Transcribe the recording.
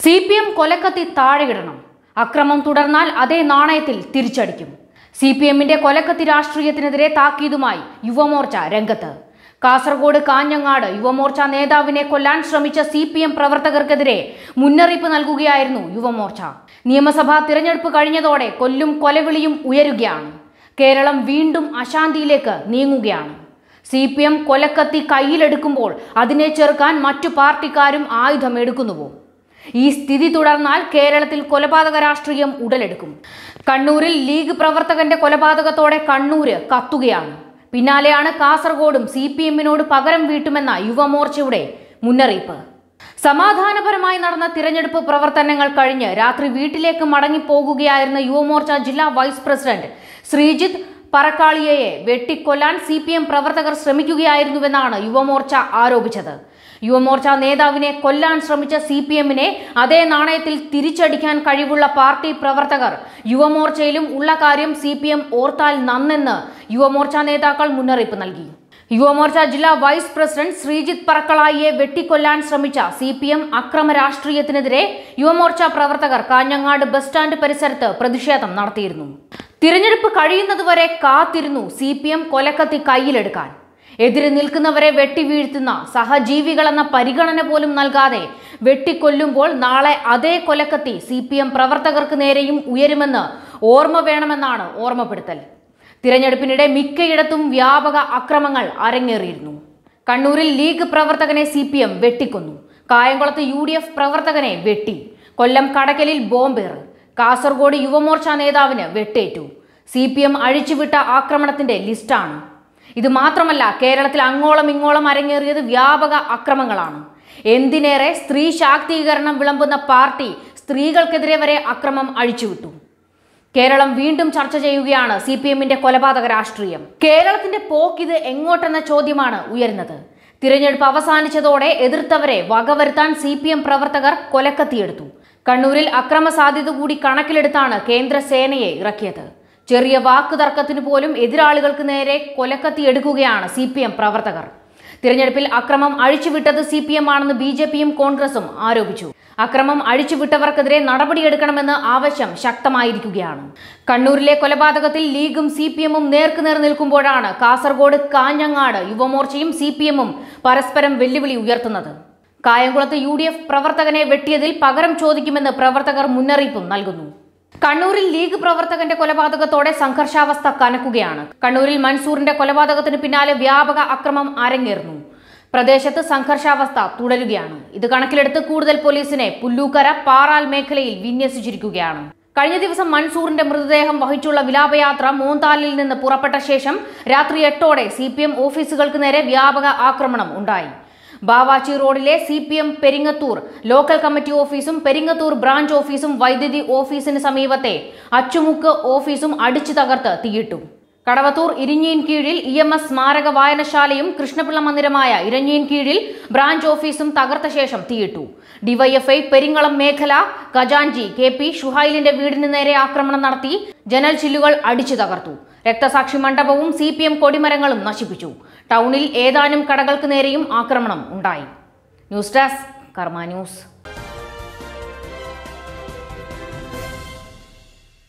C P M കൊലക്കത്തി താഴെയിടണം അക്രമം തുടർന്നാൽ അതേ നാണയത്തിൽ തിരിച്ചടിക്കും സി പി എമ്മിന്റെ കൊലക്കത്തി രാഷ്ട്രീയത്തിനെതിരെ താക്കീതുമായി യുവമോർച്ച രംഗത്ത് കാസർഗോഡ് കാഞ്ഞങ്ങാട് യുവമോർച്ച നേതാവിനെ കൊല്ലാൻ ശ്രമിച്ച സി പി എം പ്രവർത്തകർക്കെതിരെ മുന്നറിയിപ്പ് നൽകുകയായിരുന്നു യുവമോർച്ച നിയമസഭാ തിരഞ്ഞെടുപ്പ് കഴിഞ്ഞതോടെ കൊല്ലും കൊലവിളിയും ഉയരുകയാണ് കേരളം വീണ്ടും അശാന്തിയിലേക്ക് നീങ്ങുകയാണ് സി പി എം കൊലക്കത്തി കയ്യിലെടുക്കുമ്പോൾ അതിനെ ചെറുക്കാൻ മറ്റു പാർട്ടിക്കാരും ആയുധമെടുക്കുന്നുവോ ഈ സ്ഥിതി തുടർന്നാൽ കേരളത്തിൽ കൊലപാതക രാഷ്ട്രീയം ഉടലെടുക്കും കണ്ണൂരിൽ ലീഗ് പ്രവർത്തകന്റെ കൊലപാതകത്തോടെ കണ്ണൂര് കത്തുകയാണ് പിന്നാലെയാണ് കാസർഗോഡും സി പി എമ്മിനോട് പകരം വീട്ടുമെന്ന യുവമോർച്ചയുടെ മുന്നറിയിപ്പ് സമാധാനപരമായി നടന്ന തിരഞ്ഞെടുപ്പ് പ്രവർത്തനങ്ങൾ കഴിഞ്ഞ് രാത്രി വീട്ടിലേക്ക് മടങ്ങിപ്പോകുകയായിരുന്ന യുവമോർച്ച ജില്ലാ വൈസ് പ്രസിഡന്റ് ശ്രീജിത്ത് പറക്കാളിയയെ വെട്ടിക്കൊല്ലാൻ സി പി എം പ്രവർത്തകർ ശ്രമിക്കുകയായിരുന്നുവെന്നാണ് യുവമോർച്ച ആരോപിച്ചത് യുവമോർച്ച നേതാവിനെ കൊല്ലാൻ ശ്രമിച്ച സി പി എമ്മിനെ അതേ നാണയത്തിൽ തിരിച്ചടിക്കാൻ കഴിവുള്ള പാർട്ടി പ്രവർത്തകർ യുവമോർച്ചയിലും ഉള്ള കാര്യം സി പി എം ഓർത്താൽ നന്നെന്ന് യുവമോർച്ച നേതാക്കൾ മുന്നറിയിപ്പ് നൽകി യുവമോർച്ച ജില്ലാ വൈസ് പ്രസിഡന്റ് ശ്രീജിത്ത് പറക്കളായിയെ വെട്ടിക്കൊല്ലാൻ ശ്രമിച്ച സി പി എം അക്രമ രാഷ്ട്രീയത്തിനെതിരെ യുവമോർച്ച പ്രവർത്തകർ കാഞ്ഞങ്ങാട് ബസ് സ്റ്റാൻഡ് പരിസരത്ത് പ്രതിഷേധം നടത്തിയിരുന്നു തിരഞ്ഞെടുപ്പ് കഴിയുന്നതുവരെ കാത്തിരുന്നു സി പി എം കൊലക്കത്തി കയ്യിലെടുക്കാൻ എതിരെ നിൽക്കുന്നവരെ വെട്ടിവീഴ്ത്തുന്ന സഹജീവികളെന്ന പരിഗണന പോലും നൽകാതെ വെട്ടിക്കൊല്ലുമ്പോൾ നാളെ അതേ കൊലക്കത്തി സി പി എം പ്രവർത്തകർക്ക് നേരെയും ഉയരുമെന്ന് ഓർമ്മ വേണമെന്നാണ് ഓർമ്മപ്പെടുത്തൽ തിരഞ്ഞെടുപ്പിനിടെ മിക്കയിടത്തും വ്യാപക അക്രമങ്ങൾ അരങ്ങേറിയിരുന്നു കണ്ണൂരിൽ ലീഗ് പ്രവർത്തകനെ സി പി എം വെട്ടിക്കൊന്നു കായംകുളത്ത് യു ഡി എഫ് പ്രവർത്തകനെ വെട്ടി കൊല്ലം കടക്കലിൽ ബോംബേറ് കാസർഗോഡ് യുവമോർച്ച നേതാവിന് വെട്ടേറ്റു സി പി എം അഴിച്ചുവിട്ട ആക്രമണത്തിന്റെ ലിസ്റ്റാണ് ഇത് മാത്രമല്ല കേരളത്തിൽ അങ്ങോളം ഇങ്ങോളം അരങ്ങേറിയത് വ്യാപക അക്രമങ്ങളാണ് എന്തിനേറെ സ്ത്രീ ശാക്തീകരണം വിളമ്പുന്ന പാർട്ടി സ്ത്രീകൾക്കെതിരെ വരെ അക്രമം അഴിച്ചുവിട്ടു കേരളം വീണ്ടും ചർച്ച ചെയ്യുകയാണ് സി പി എമ്മിന്റെ കൊലപാതക രാഷ്ട്രീയം കേരളത്തിന്റെ പോക്കിത് എങ്ങോട്ടെന്ന ചോദ്യമാണ് ഉയരുന്നത് തിരഞ്ഞെടുപ്പ് അവസാനിച്ചതോടെ എതിർത്തവരെ വകവരുത്താൻ സി പി എം പ്രവർത്തകർ കൊലക്കത്തിയെടുത്തു കണ്ണൂരിൽ അക്രമ സാധ്യത കൂടി കണക്കിലെടുത്താണ് കേന്ദ്ര സേനയെ ഇറക്കിയത് ചെറിയ വാക്കുതർക്കത്തിന് പോലും എതിരാളികൾക്ക് നേരെ കൊലക്കത്തി എടുക്കുകയാണ് സി പി എം പ്രവർത്തകർ തിരഞ്ഞെടുപ്പിൽ അക്രമം അഴിച്ചുവിട്ടത് സി പി എം ആണെന്ന് ബി ജെ പിയും കോൺഗ്രസും ആരോപിച്ചു അക്രമം അഴിച്ചുവിട്ടവർക്കെതിരെ നടപടിയെടുക്കണമെന്ന് ആവശ്യം ശക്തമായിരിക്കുകയാണ് കണ്ണൂരിലെ കൊലപാതകത്തിൽ ലീഗും സി പി എമ്മും നേർക്കുനേർ നിൽക്കുമ്പോഴാണ് കാസർഗോഡ് കാഞ്ഞങ്ങാട് യുവമോർച്ചയും സി പി എമ്മും പരസ്പരം വെല്ലുവിളി ഉയർത്തുന്നത് കായംകുളത്ത് യു ഡി എഫ് പ്രവർത്തകനെ വെട്ടിയതിൽ പകരം ചോദിക്കുമെന്ന് പ്രവർത്തകർ മുന്നറിയിപ്പും നൽകുന്നു കണ്ണൂരിൽ ലീഗ് പ്രവർത്തകന്റെ കൊലപാതകത്തോടെ സംഘർഷാവസ്ഥ കനക്കുകയാണ് കണ്ണൂരിൽ മൻസൂറിന്റെ കൊലപാതകത്തിന് പിന്നാലെ വ്യാപക അക്രമം അരങ്ങേറുന്നു പ്രദേശത്ത് സംഘർഷാവസ്ഥ തുടരുകയാണ് ഇത് കണക്കിലെടുത്ത് കൂടുതൽ പോലീസിനെ പുല്ലൂക്കര പാറാൽ മേഖലയിൽ വിന്യസിച്ചിരിക്കുകയാണ് കഴിഞ്ഞ ദിവസം മൻസൂറിന്റെ മൃതദേഹം വഹിച്ചുള്ള വിലാപയാത്ര മോന്താലിൽ നിന്ന് പുറപ്പെട്ട ശേഷം രാത്രി എട്ടോടെ സി ഓഫീസുകൾക്ക് നേരെ വ്യാപക ആക്രമണം ഉണ്ടായി ബാവാച്ചി റോഡിലെ C P M Peringathur local committee ഓഫീസും പെരിങ്ങത്തൂർ ബ്രാഞ്ച് ഓഫീസും വൈദ്യുതി ഓഫീസിന് സമീപത്തെ അച്ചുമുക്ക് ഓഫീസും അടിച്ചു തകർത്ത് തീയിട്ടു കടവത്തൂർ ഇരിഞ്ഞീൻ കീഴിൽ ഇ എം എസ് സ്മാരക വായനശാലയും കൃഷ്ണപിള്ള മന്ദിരമായ ഇരഞ്ഞീൻ കീഴിൽ ബ്രാഞ്ച് ഓഫീസും തകർത്ത ശേഷം തീയിട്ടു ഡിവൈഎഫ്ഐ പെരിങ്ങളം മേഖല ഖജാൻജി കെ പി ഷുഹൈലിന്റെ വീടിന് നേരെ ആക്രമണം നടത്തി ജനൽ ചില്ലുകൾ അടിച്ചു തകർത്തു രക്തസാക്ഷി മണ്ഡപവും സി പി എം കൊടിമരങ്ങളും നശിപ്പിച്ചു ടൗണിൽ ഏതാനും കടകൾക്ക് നേരെയും ആക്രമണം ഉണ്ടായി ന്യൂസ് ഡെസ്ക് കർമ്മ ന്യൂസ്